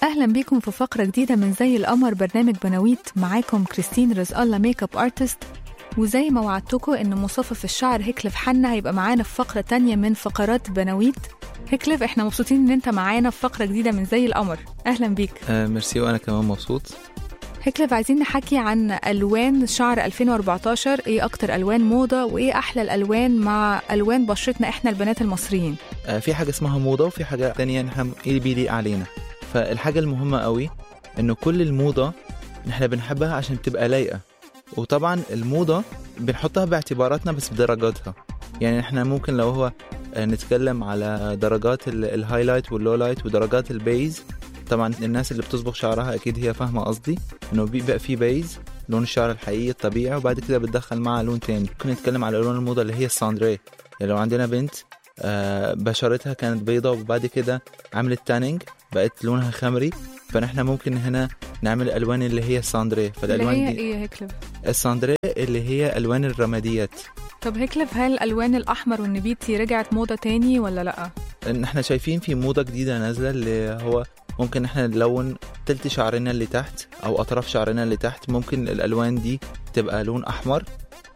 أهلا بيكم في فقرة جديدة من زي القمر برنامج بناويت معاكم كريستين رزق الله ميك اب ارتست وزي ما وعدتكم إن مصفف الشعر هيكلف حنا هيبقى معانا في فقرة تانية من فقرات بناويت هيكلف احنا مبسوطين إن أنت معانا في فقرة جديدة من زي القمر أهلا بيك آه ميرسي وانا كمان مبسوط هيكلف عايزين نحكي عن ألوان شعر 2014 إيه أكتر ألوان موضة وإيه أحلى الألوان مع ألوان بشرتنا إحنا البنات المصريين آه في حاجه اسمها موضه وفي حاجه تانية نحن ايه بيليق علينا فالحاجه المهمه قوي انه كل الموضه نحن بنحبها عشان بتبقى لايقه وطبعا الموضه بنحطها باعتباراتنا بس بدرجاتها يعني احنا ممكن لو هو آه، نتكلم على درجات ال- الهايلايت واللولايت ودرجات البيز طبعا الناس اللي بتصبغ شعرها اكيد هي فاهمه قصدي انه بيبقى في بيز لون الشعر الحقيقي الطبيعي وبعد كده بتدخل معاه لون تاني ممكن نتكلم على الوان الموضه اللي هي الساندري يعني لو عندنا بنت آه، بشرتها كانت بيضة وبعد كده عملت تانينج بقت لونها خمري فنحن ممكن هنا نعمل الالوان اللي هي الساندري اللي فالالوان هي دي إيه هيكلف الساندري اللي هي الوان الرماديات طب هيكلف هل الألوان الأحمر والنبيتي رجعت موضة تاني ولا لأ؟ نحن شايفين في موضة جديدة نازلة اللي هو ممكن نحن نلون تلت شعرنا اللي تحت او اطراف شعرنا اللي تحت ممكن الالوان دي تبقى لون احمر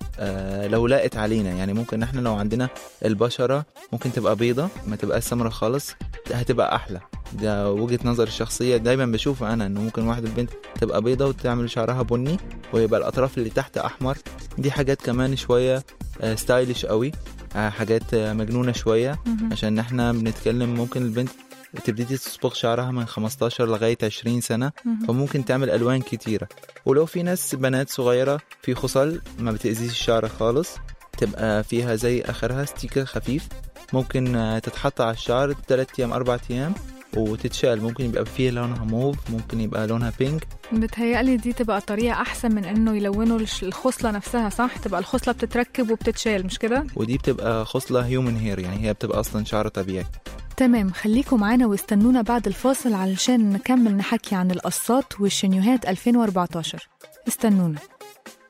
آه لو لاقت علينا يعني ممكن نحن لو عندنا البشرة ممكن تبقى بيضة ما تبقى سمرة خالص هتبقى احلى ده وجهة نظري الشخصية دايما بشوفها انا انه ممكن واحد البنت تبقى بيضة وتعمل شعرها بني ويبقى الاطراف اللي تحت احمر دي حاجات كمان شوية آه ستايلش قوي آه حاجات آه مجنونة شوية مهم. عشان احنا بنتكلم ممكن البنت تبتدي تصبغ شعرها من 15 لغاية 20 سنة مهم. فممكن تعمل ألوان كتيرة ولو في ناس بنات صغيرة في خصل ما بتأذيش الشعر خالص تبقى فيها زي آخرها ستيكر خفيف ممكن آه، تتحط على الشعر 3 أيام 4 أيام وتتشال ممكن يبقى فيها لونها موف ممكن يبقى لونها بينك بتهيألي دي تبقى طريقة أحسن من إنه يلونوا الش- الخصلة نفسها صح؟ تبقى الخصلة بتتركب وبتتشال مش كده؟ ودي بتبقى خصلة هيومن هير يعني هي بتبقى أصلا شعر طبيعي تمام خليكم معانا واستنونا بعد الفاصل علشان نكمل نحكي عن القصات والشنيوهات 2014 استنونا